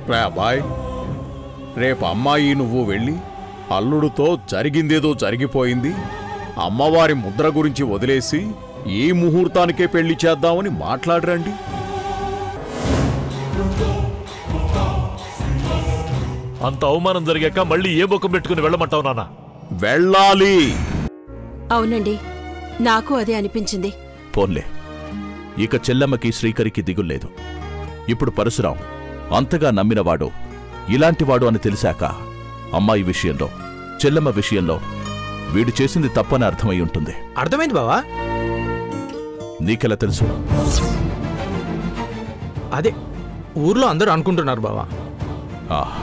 రే అబ్బాయ్ రేపు అమ్మాయి నువ్వు వెళ్ళి అల్లుడితో జరిగిందేదో జరిగిపోయింది అమ్మవారి ముద్ర గురించి వదిలేసి ఈ ముహూర్తానికే పెళ్లి చేద్దామని మాట్లాడరండి అంత అవమానం జరిగాక మళ్ళీ ఏ ముఖం పెట్టుకుని వెళ్ళమంటావు నాన్న వెళ్ళాలి అవునండి నాకు అదే అనిపించింది పోన్లే ఇక చెల్లమ్మకి శ్రీకరికి దిగుల్లేదు ఇప్పుడు పరశురాం అంతగా నమ్మినవాడు ఇలాంటివాడు అని తెలిసాక అమ్మాయి విషయంలో చెల్లమ్మ విషయంలో వీడు చేసింది తప్పని అర్థమై ఉంటుంది అర్థమైంది బావా నీకెలా తెలుసు అదే ఊర్లో అందరూ అనుకుంటున్నారు బావా ఆహ్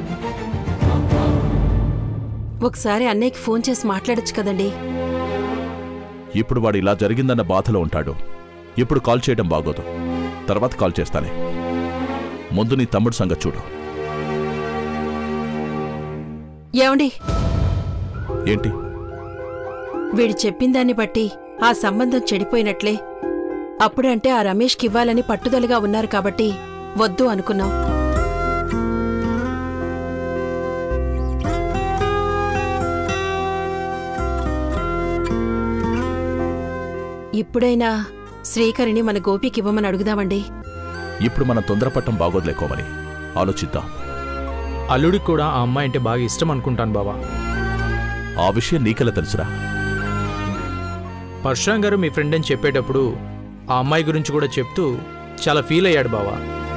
ఒకసారి అన్నయ్యకి ఫోన్ చేసి మాట్లాడొచ్చు కదండి ఇప్పుడు వాడు ఇలా జరిగిందన్న బాధలో ఉంటాడు ఇప్పుడు కాల్ చేయడం బాగోదు తర్వాత కాల్ చేస్తానే ముందు నీ తమ్ముడు సంగతి చూడు ఏమండి ఏంటి వీడు చెప్పిన దాన్ని బట్టి ఆ సంబంధం చెడిపోయినట్లే అప్పుడంటే ఆ రమేష్కి ఇవ్వాలని పట్టుదలగా ఉన్నారు కాబట్టి వద్దు అనుకున్నాం ఇప్పుడైనా శ్రీకరిని మన గోపికి ఇవ్వమని అడుగుదామండి ఇప్పుడు మనం తొందరపట్టం బాగోదులే కోమలి ఆలోచిద్దాం అల్లుడికి కూడా ఆ అమ్మాయి అంటే బాగా ఇష్టం అనుకుంటాను బావా ఆ విషయం నీకెలా తెలుసురా పరశురాం గారు మీ ఫ్రెండ్ అని చెప్పేటప్పుడు ఆ అమ్మాయి గురించి కూడా చెప్తూ చాలా ఫీల్ అయ్యాడు బావా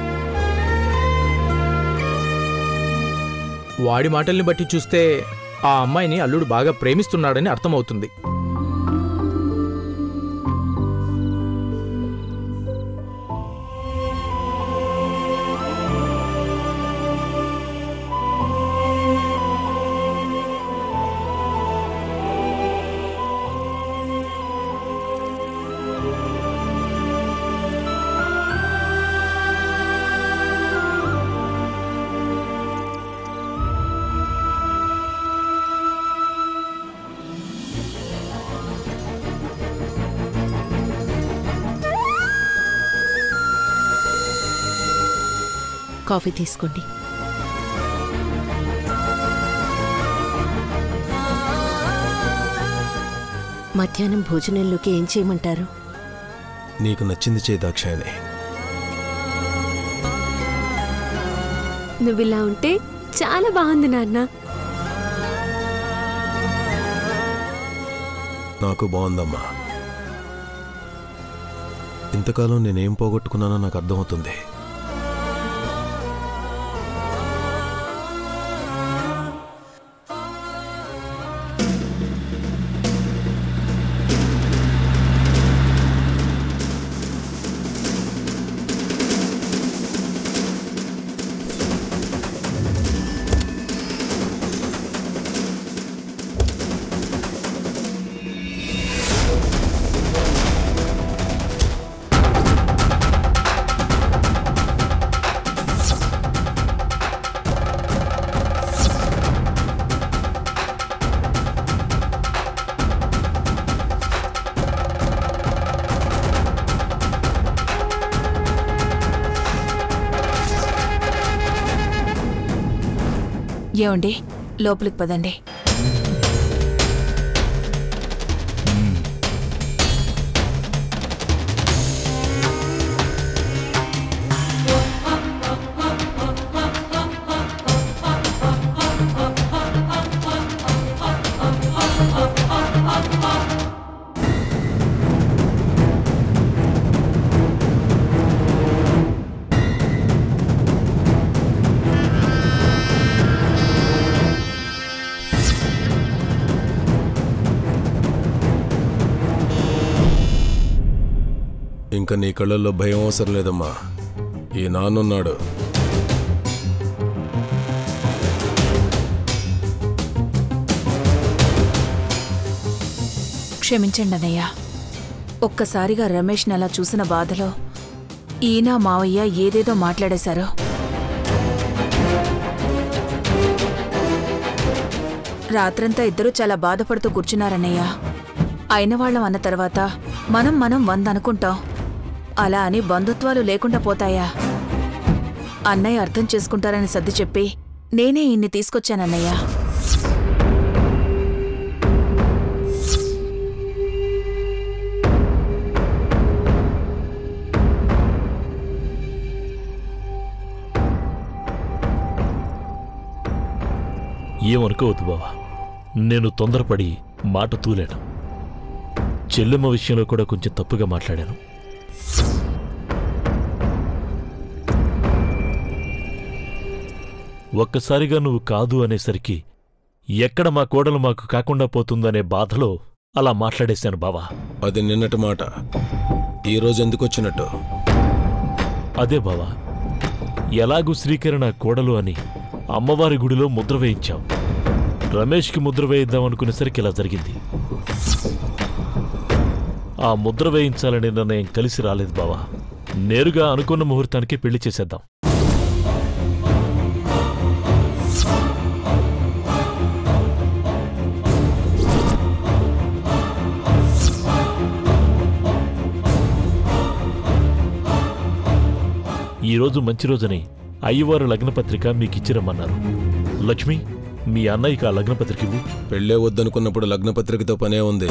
వాడి మాటల్ని బట్టి చూస్తే ఆ అమ్మాయిని అల్లుడు బాగా ప్రేమిస్తున్నాడని అర్థమవుతుంది కాఫీ తీసుకోండి మధ్యాహ్నం భోజనంలోకి ఏం చేయమంటారు నీకు నచ్చింది చే దాక్షాయణి నువ్విలా ఉంటే చాలా బాగుంది నాన్న నాకు బాగుందమ్మా ఇంతకాలం నేనేం పోగొట్టుకున్నానో నాకు అర్థమవుతుంది ఏమండి లోపలికి పదండి ఇంకా నీ కళ్ళల్లో భయం అవసరం లేదమ్మా ఈ నాన్నున్నాడు క్షమించండి అన్నయ్య ఒక్కసారిగా రమేష్ని అలా చూసిన బాధలో ఈయన మావయ్య ఏదేదో మాట్లాడేశారు రాత్రంతా ఇద్దరూ చాలా బాధపడుతూ కూర్చున్నారన్నయ్య అయిన వాళ్ళం అన్న తర్వాత మనం మనం వంద అనుకుంటాం అలా అని బంధుత్వాలు లేకుండా పోతాయా అన్నయ్య అర్థం చేసుకుంటారని సర్ది చెప్పి నేనే ఇన్ని తీసుకొచ్చానన్నయ్య ఏమనుకోవద్దు బావా నేను తొందరపడి మాట తూలేను చెల్లెమ్మ విషయంలో కూడా కొంచెం తప్పుగా మాట్లాడాను ఒక్కసారిగా నువ్వు కాదు అనేసరికి ఎక్కడ మా కోడలు మాకు కాకుండా పోతుందనే బాధలో అలా మాట్లాడేశాను బావా అది నిన్నటి మాట ఈ రోజు ఎందుకు వచ్చినట్టు అదే బావా ఎలాగూ శ్రీకరణ కోడలు అని అమ్మవారి గుడిలో ముద్ర వేయించావు రమేష్కి ముద్ర వేయిద్దామనుకునేసరికి ఇలా జరిగింది ఆ ముద్ర వేయించాలనే నిర్ణయం కలిసి రాలేదు బావా నేరుగా అనుకున్న ముహూర్తానికి పెళ్లి చేసేద్దాం ఈరోజు మంచి రోజని అయ్యవారు లగ్నపత్రిక మీకిచ్చిరమ్మన్నారు లక్ష్మి మీ అన్నయ్యకి ఆ లగ్నపత్రిక ఇవ్వు పెళ్ళే వద్దనుకున్నప్పుడు లగ్నపత్రికతో పనే ఉంది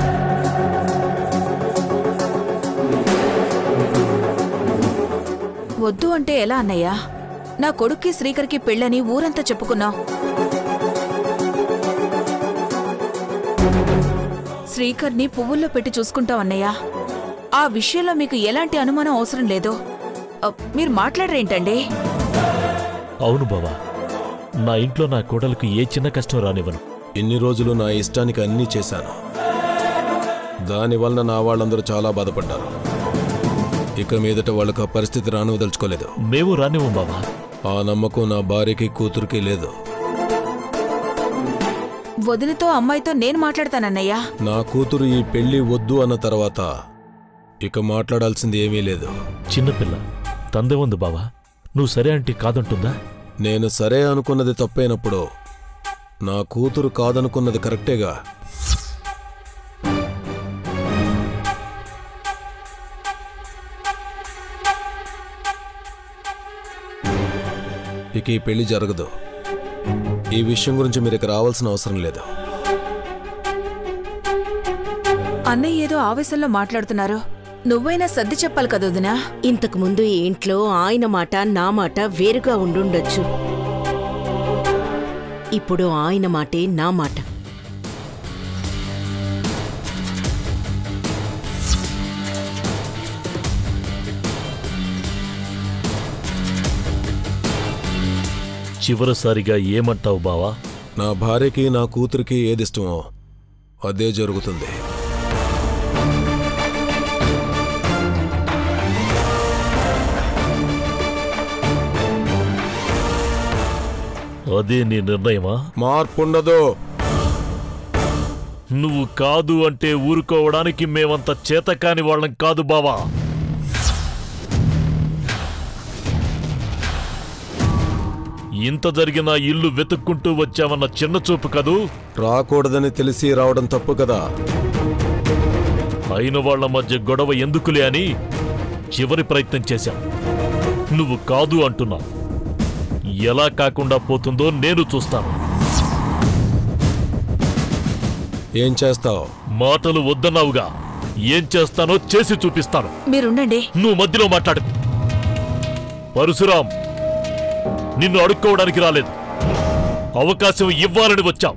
వద్దు అంటే ఎలా అన్నయ్య నా కొడుక్కి శ్రీకర్కి పెళ్ళని ఊరంతా చెప్పుకున్నాం శ్రీకర్ని పువ్వుల్లో పెట్టి చూసుకుంటాం అన్నయ్య ఆ విషయంలో మీకు ఎలాంటి అనుమానం అవసరం లేదు అ, మీరు మాట్లాడరేంటండి అవును బావా నా ఇంట్లో నా కోడలకు ఏ చిన్న కష్టం రానివ్వను ఇన్ని రోజులు నా ఇష్టానికి అన్నీ చేశాను దానివల్ల నా వాళ్ళందరూ చాలా బాధపడ్డారు ఇక మీదట వాళ్ళకు ఆ పరిస్థితి రానివదలుచుకోలేదు మేము రానివ్వం బావా ఆ నమ్మకం నా భార్యకి కూతురికి లేదు వదినతో అమ్మాయితో నేను మాట్లాడతానన్నయ్య నా కూతురు ఈ పెళ్లి వద్దు అన్న తర్వాత ఇక మాట్లాడాల్సింది ఏమీ లేదు చిన్నపిల్ల తందే ఉంది బావా నువ్వు సరే అంటే కాదంటుందా నేను సరే అనుకున్నది తప్పైనప్పుడు నా కూతురు కాదనుకున్నది కరెక్టేగా ఇక ఈ పెళ్లి జరగదు ఈ విషయం గురించి మీరు ఇక రావాల్సిన అవసరం లేదు అన్నయ్య ఏదో ఆవేశంలో మాట్లాడుతున్నారు నువ్వైనా సర్ది చెప్పాలి కదా వదినా ఇంతకు ముందు ఈ ఇంట్లో ఆయన మాట నా మాట వేరుగా ఉండుండొచ్చు ఇప్పుడు ఆయన మాటే నా మాట చివరిసారిగా ఏమంటావు బావా నా భార్యకి నా కూతురికి ఏది ఇష్టమో అదే జరుగుతుంది అదే నీ నిర్ణయమా మార్పుండదు నువ్వు కాదు అంటే ఊరుకోవడానికి మేమంత చేతకాని వాళ్ళం కాదు బావా ఇంత జరిగిన ఇల్లు వెతుక్కుంటూ వచ్చావన్న చిన్న చూపు కదూ రాకూడదని తెలిసి రావడం తప్పు కదా అయిన వాళ్ళ మధ్య గొడవ ఎందుకులే అని చివరి ప్రయత్నం చేశాం నువ్వు కాదు అంటున్నావు ఎలా కాకుండా పోతుందో నేను చూస్తాను ఏం చేస్తావు మాటలు వద్దన్నావుగా ఏం చేస్తానో చేసి చూపిస్తాను మీరుండండి నువ్వు మధ్యలో మాట్లాడుకు పరశురాం నిన్ను అడుక్కోవడానికి రాలేదు అవకాశం ఇవ్వాలని వచ్చాం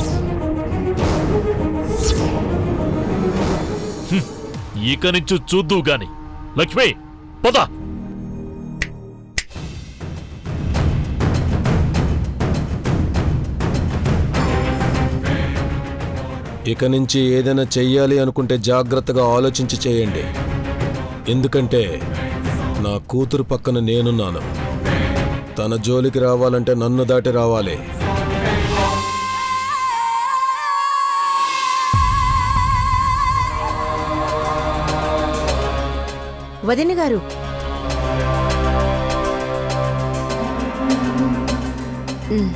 హ్మ్, ఇక నుంచి చూద్దు గాని లక్ష్మి పద ఇక నుంచి ఏదైనా చెయ్యాలి అనుకుంటే జాగ్రత్తగా ఆలోచించి చేయండి ఎందుకంటే నా కూతురు పక్కన నేనున్నాను తన జోలికి రావాలంటే నన్ను దాటి రావాలి వదిన గారు ఉమ్,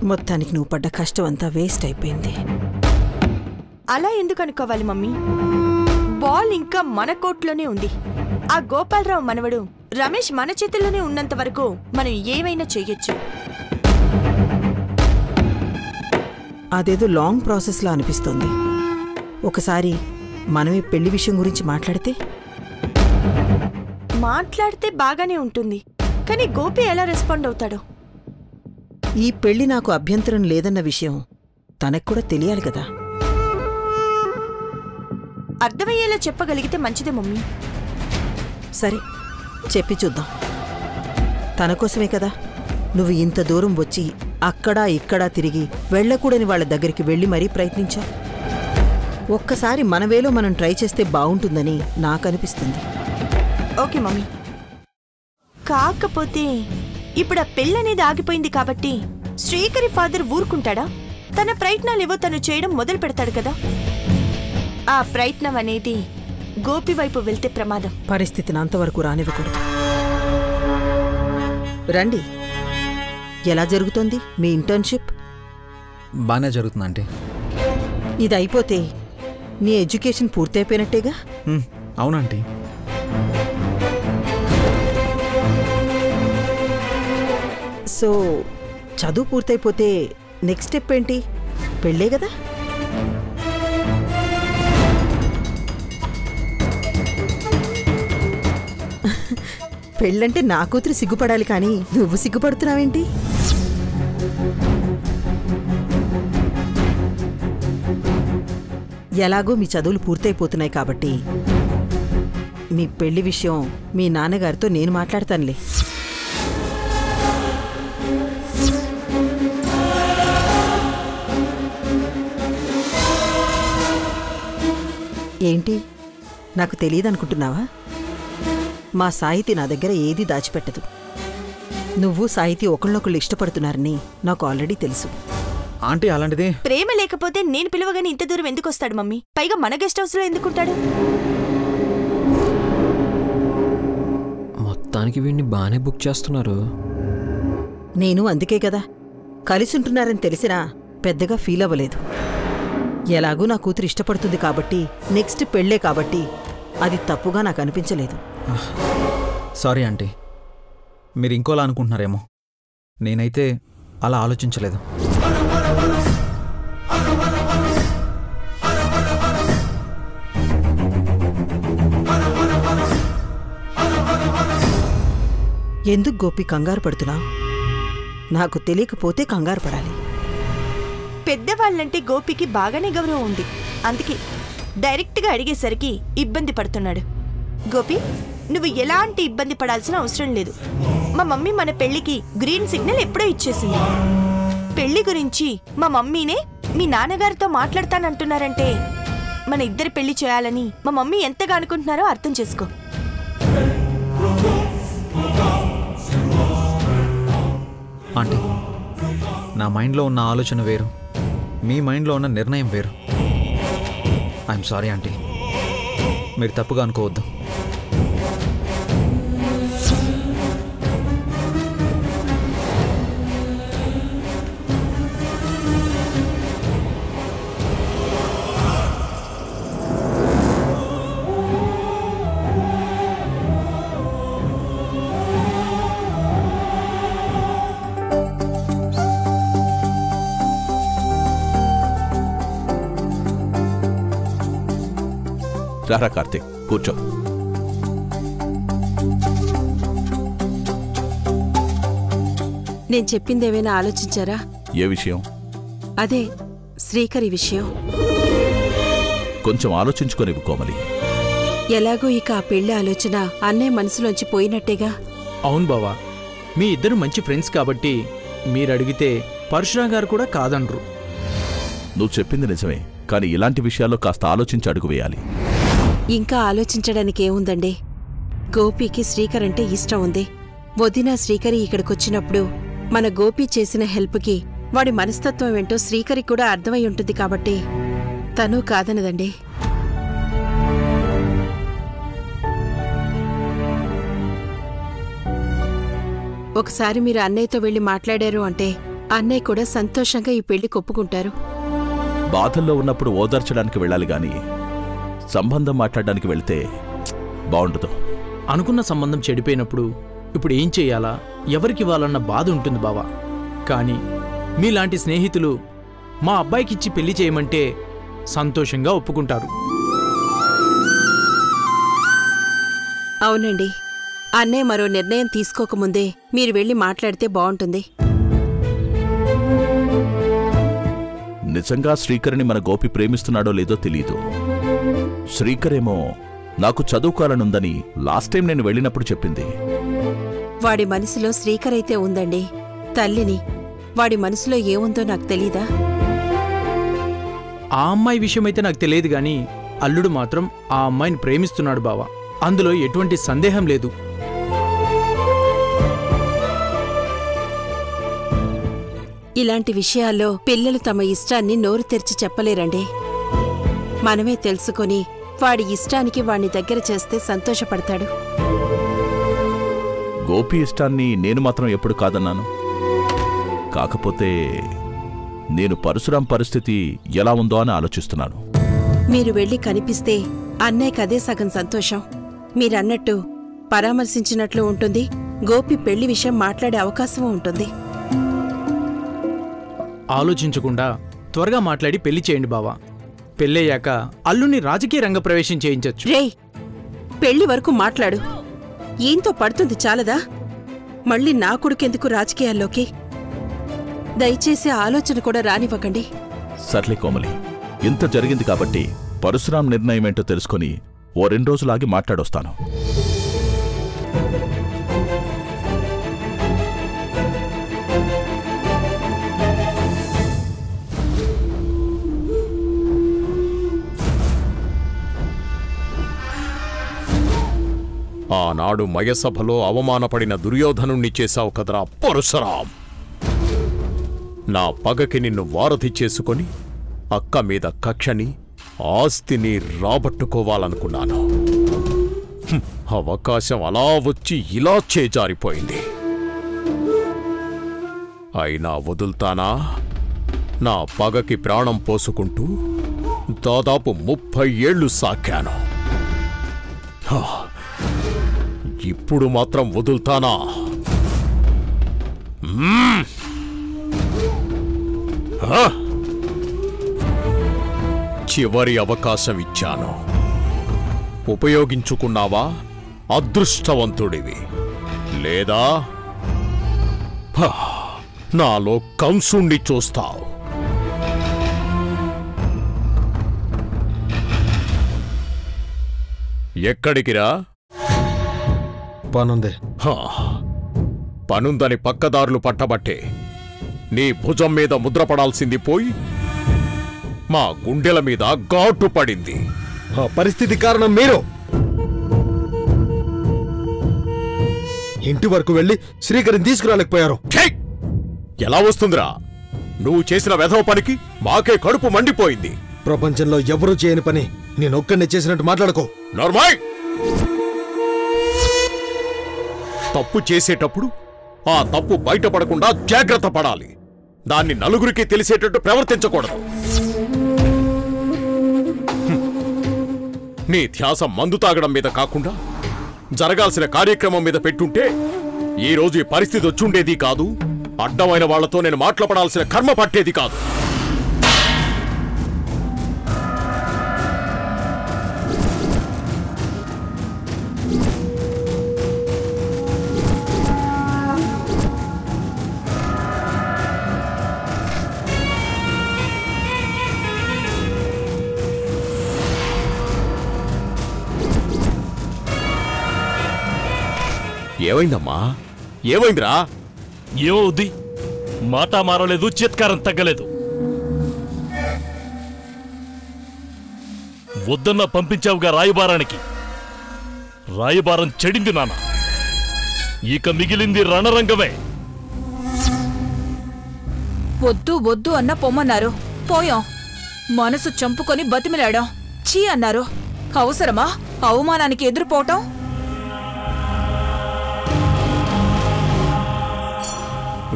మొత్తానికి నువ్వు పడ్డ కష్టం అంతా వేస్ట్ అయిపోయింది అలా ఎందుకు అనుకోవాలి మమ్మీ బాల్ ఇంకా మన కోర్టులోనే ఉంది ఆ గోపాలరావు మనవడు రమేష్ మన చేతుల్లోనే ఉన్నంత వరకు మనం ఏమైనా చెయ్యొచ్చు అదేదో లాంగ్ ప్రాసెస్లా అనిపిస్తోంది ఒకసారి మనమే పెళ్లి విషయం గురించి మాట్లాడితే మాట్లాడితే బాగానే ఉంటుంది కానీ గోపి ఎలా రెస్పాండ్ అవుతాడో ఈ పెళ్లి నాకు అభ్యంతరం లేదన్న విషయం తనకు కూడా తెలియాలి కదా అర్థమయ్యేలా చెప్పగలిగితే మంచిదే మమ్మీ సరే చెప్పి చూద్దాం తన కోసమే కదా నువ్వు ఇంత దూరం వచ్చి అక్కడా ఇక్కడా తిరిగి వెళ్ళకూడని వాళ్ళ దగ్గరికి వెళ్ళి మరీ ప్రయత్నించా ఒక్కసారి మన వేలో మనం ట్రై చేస్తే బావుంటుందని నాకనిపిస్తుంది ఓకే మమ్మీ కాకపోతే ఇప్పుడు ఆ పెళ్ళనేది ఆగిపోయింది కాబట్టి శ్రీకరి ఫాదర్ ఊరుకుంటాడా తన ప్రయత్నాలేవో తను చేయడం మొదలు పెడతాడు కదా ఆ ప్రయత్నం అనేది గోపి వైపు వెళ్తే ప్రమాదం పరిస్థితిని అంతవరకు రానివ్వకూడదు రండి ఎలా జరుగుతోంది మీ ఇంటర్న్షిప్ బాగానే జరుగుతుంది ఆంటీ ఇది అయిపోతే నీ ఎడ్యుకేషన్ పూర్తయిపోయినట్టేగా మ్, అవునంటీ సో చదువు పూర్తయిపోతే నెక్స్ట్ స్టెప్ ఏంటి పెళ్ళే కదా పెళ్ళంటే నా కూతురు సిగ్గుపడాలి కానీ నువ్వు సిగ్గుపడుతున్నావేంటి ఎలాగో మీ చదువులు పూర్తయిపోతున్నాయి కాబట్టి మీ పెళ్లి విషయం మీ నాన్నగారితో నేను మాట్లాడతానులే ఏంటి నాకు తెలియదనుకుంటున్నావా మా సాహితి నా దగ్గర ఏదీ దాచిపెట్టదు నువ్వు సాహితి ఒకళ్ళొకళ్ళు ఇష్టపడుతున్నారని నాకు ఆల్రెడీ తెలుసు ఆంటీ అలాంటిది ప్రేమ లేకపోతే నేను పిలవగానే ఇంత దూరం ఎందుకు వస్తాడు మమ్మీ పైగా మన గెస్ట్ హౌస్ లో ఎందుకుంటాడు మొత్తానికి వీడిని బాగానే బుక్ చేస్తున్నారు నేను అందుకే కదా కలిసుంటున్నారని తెలిసినా పెద్దగా ఫీల్ అవ్వలేదు ఎలాగూ నా కూతురు ఇష్టపడుతుంది కాబట్టి నెక్స్ట్ పెళ్ళే కాబట్టి అది తప్పుగా నాకు అనిపించలేదు సారీ ఆంటీ మీరు ఇంకోలా అనుకుంటున్నారేమో నేనైతే అలా ఆలోచించలేదు ఎందుకు గోపి కంగారు పడుతున్నావు నాకు తెలియకపోతే కంగారు పడాలి పెద్దవాళ్ళంటే గోపికి బాగానే గౌరవం ఉంది అందుకే డైరెక్ట్గా అడిగేసరికి ఇబ్బంది పడుతున్నాడు గోపి నువ్వు ఎలాంటి ఇబ్బంది పడాల్సిన అవసరం లేదు మా మమ్మీ మన పెళ్లికి గ్రీన్ సిగ్నల్ ఎప్పుడో ఇచ్చేసింది పెళ్లి గురించి మా మమ్మీనే మీ నాన్నగారితో మాట్లాడతానంటున్నారంటే మన ఇద్దరి పెళ్లి చేయాలని మా మమ్మీ ఎంతగా అనుకుంటున్నారో అర్థం చేసుకో ఆంటీ నా మైండ్లో ఉన్న ఆలోచన వేరు మీ మైండ్లో ఉన్న నిర్ణయం వేరు ఐఎమ్ సారీ ఆంటీ మీరు తప్పుగా అనుకోవద్దు రారా కార్తీక్ కూర్చో నేను చెప్పిందేమైనా ఆలోచించారా ఏ విషయం అదే శ్రీకరి విషయం కొంచెం ఆలోచించుకొని కోమలి ఎలాగో ఇక ఆ పెళ్లి ఆలోచన అన్నయ్య మనసులోంచి పోయినట్టేగా అవును బావా మీ ఇద్దరు మంచి ఫ్రెండ్స్ కాబట్టి మీరు అడిగితే పరశురాం గారు కూడా కాదనరు నువ్వు చెప్పింది నిజమే కానీ ఇలాంటి విషయాల్లో కాస్త ఆలోచించి అడుగు వేయాలి ఇంకా ఆలోచించడానికి ఏముందండి గోపికి శ్రీకర్ అంటే ఇష్టం ఉంది వదిన శ్రీకరి ఇక్కడికొచ్చినప్పుడు మన గోపి చేసిన హెల్ప్కి వాడి మనస్తత్వం ఏంటో శ్రీకరి కూడా అర్థమై ఉంటుంది కాబట్టి తను కాదనదండి ఒకసారి మీరు అన్నయ్యతో వెళ్ళి మాట్లాడారు అంటే అన్నయ్య కూడా సంతోషంగా ఈ పెళ్లి కొప్పుకుంటారు బాధల్లో ఉన్నప్పుడు ఓదార్చడానికి వెళ్ళాలి గాని సంబంధం మాట్లాడడానికి వెళ్తే బాగుండదు అనుకున్న సంబంధం చెడిపోయినప్పుడు ఇప్పుడు ఏం చేయాలా ఎవరికివ్వాలన్న బాధ ఉంటుంది బావా కానీ మీలాంటి స్నేహితులు మా అబ్బాయికిచ్చి పెళ్లి చేయమంటే సంతోషంగా ఒప్పుకుంటారు అవునండి అన్నయ్య మరో నిర్ణయం తీసుకోకముందే మీరు వెళ్ళి మాట్లాడితే బావుంటుంది నిజంగా శ్రీకర్ని మన గోపి ప్రేమిస్తున్నాడో లేదో తెలియదు శ్రీకరేమో నాకు చదువుకోవాలనుందని లాస్ట్ టైం నేను వెళ్ళినప్పుడు చెప్పింది వాడి మనసులో శ్రీకర్ అయితే ఉందండి తల్లిని వాడి మనసులో ఏముందో నాకు తెలీదా ఆ అమ్మాయి విషయమైతే నాకు తెలియదు గాని అల్లుడు మాత్రం ఆ అమ్మాయిని ప్రేమిస్తున్నాడు బావా అందులో ఎటువంటి సందేహం లేదు ఇలాంటి విషయాల్లో పిల్లలు తమ ఇష్టాన్ని నోరు తెరిచి చెప్పలేరండి మనమే తెలుసుకొని వాడి ఇష్టానికి వాణ్ణి దగ్గర చేస్తే సంతోషపడతాడు గోపి ఇష్టాన్ని నేను మాత్రం ఎప్పుడు కాదన్నాను కాకపోతే నేను పరశురాం పరిస్థితి ఎలా ఉందో అని ఆలోచిస్తున్నాను మీరు వెళ్ళి కనిపిస్తే అన్నయ్యకి అదే సగం సంతోషం మీరన్నట్టు పరామర్శించినట్లు ఉంటుంది గోపి పెళ్లి విషయం మాట్లాడే అవకాశం ఉంటుంది ఆలోచించకుండా త్వరగా మాట్లాడి పెళ్లి చేయండి బావా పెళ్ళయ్యాక అల్లుని రాజకీయ రంగ ప్రవేశం చేయించొచ్చు రేయ్ పెళ్లి వరకు మాట్లాడు ఏంతో పడుతుంది చాలదా మళ్ళీ నా కొడుకెందుకు రాజకీయాల్లోకి దయచేసి ఆలోచన కూడా రానివ్వకండి సర్లే కోమలి ఇంత జరిగింది కాబట్టి పరశురాం నిర్ణయం ఏంటో తెలుసుకొని ఓ రెండు రోజులాగి మాట్లాడొస్తాను ఆనాడు మయసభలో అవమానపడిన దుర్యోధనుణ్ణి చేశావు కదరా పరశురాం నా పగకి నిన్ను వారధి చేసుకొని అక్క మీద కక్షని ఆస్తిని రాబట్టుకోవాలనుకున్నాను హ్మ్, అవకాశం అలా వచ్చి ఇలా చేజారిపోయింది అయినా వదులుతానా నా పగకి ప్రాణం పోసుకుంటూ దాదాపు ముప్పై ఏళ్లు సాకాను హా, ఇప్పుడు మాత్రం వదులుతానా మ్మ్! హా! చివరి అవకాశం ఇచ్చాను ఉపయోగించుకున్నావా అదృష్టవంతుడివి లేదా హా, నాలో కంసుండి చూస్తావు ఎక్కడికిరా పనుంది హా, పనుందని పక్కదారులు పట్టబట్టే నీ భుజం మీద ముద్రపడాల్సింది పోయి మా గుండెల మీద ఘాటు పడింది ఆ పరిస్థితి కారణం మీరు ఇంటి వరకు వెళ్ళి శ్రీకరిని తీసుకురాలేకపోయారు ఛీ! ఎలా వస్తుందిరా నువ్వు చేసిన వెధవ పనికి మాకే కడుపు మండిపోయింది ప్రపంచంలో ఎవరూ చేయని పని నేనొక్కడినే చేసినట్టు మాట్లాడుకో నార్మాయ్ తప్పు చేసేటప్పుడు ఆ తప్పు బయటపడకుండా జాగ్రత్త పడాలి దాన్ని నలుగురికి తెలిసేటట్టు ప్రవర్తించకూడదు హ్మ్. నీ ధ్యాస మందు తాగడం మీద కాకుండా జరగాల్సిన కార్యక్రమం మీద పెట్టుంటే ఈ రోజు ఈ పరిస్థితి వచ్చుండేది కాదు అడ్డమైన వాళ్లతో నేను మాట్లాడాల్సిన కర్మ పట్టేది కాదు ఏమైందమ్మా ఏమైందిరా ఏమవుద్ది మాట మారలేదు చిత్కారం తగ్గలేదు వద్దన్న పంపించావుగా రాయబారానికి రాయబారం చెడింది నాన్న ఇక మిగిలింది రణరంగమే వద్దు వద్దు అన్న పొమ్మన్నారు పోయాం మనసు చంపుకొని బతిమిలాడాం చీ అన్నారు అవసరమా అవమానానికి ఎదురుపోవటం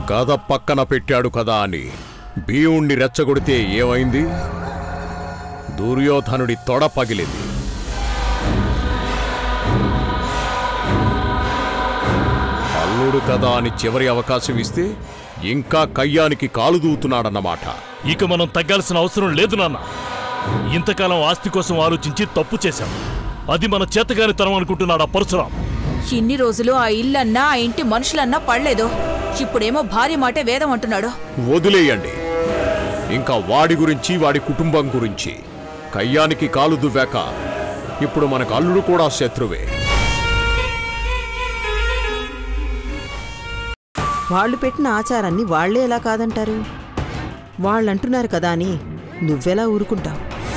గద పక్కన పెట్టాడు కదా అని భీముణ్ణి రెచ్చగొడితే ఏమైంది దుర్యోధనుడి తొడ పగిలింది అల్లుడు కదా అని చివరి అవకాశం ఇస్తే ఇంకా కయ్యానికి కాలు దూతున్నాడన్నమాట ఇక మనం తగ్గాల్సిన అవసరం లేదు నాన్న ఇంతకాలం ఆస్తి కోసం ఆలోచించి తప్పు చేశాం అది మన చేతగాని తరం అనుకుంటున్నాడు ఆ పరశురాం ఇన్ని రోజులు ఆ ఇల్లన్నా ఆ ఇంటి మనుషులన్నా పడలేదు ఇప్పుడేమో భార్య మాటే వేదం అంటున్నాడు వదిలేయండి ఇంకా వాడి గురించి వాడి కుటుంబం గురించి కయ్యానికి కాలు దువ్వాక ఇప్పుడు మనకు అల్లుడు కూడా శత్రువే వాళ్ళు పెట్టిన ఆచారాన్ని వాళ్లే ఎలా కాదంటారు వాళ్ళంటున్నారు కదా అని నువ్వెలా ఊరుకుంటావు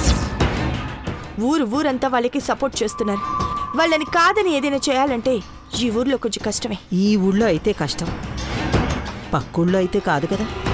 ఊరు ఊరంతా వాళ్ళకి సపోర్ట్ చేస్తున్నారు వాళ్ళని కాదని ఏదైనా చేయాలంటే ఈ ఊర్లో కొంచెం కష్టమే ఈ ఊళ్ళో అయితే కష్టం పక్కూళ్ళో అయితే కాదు కదా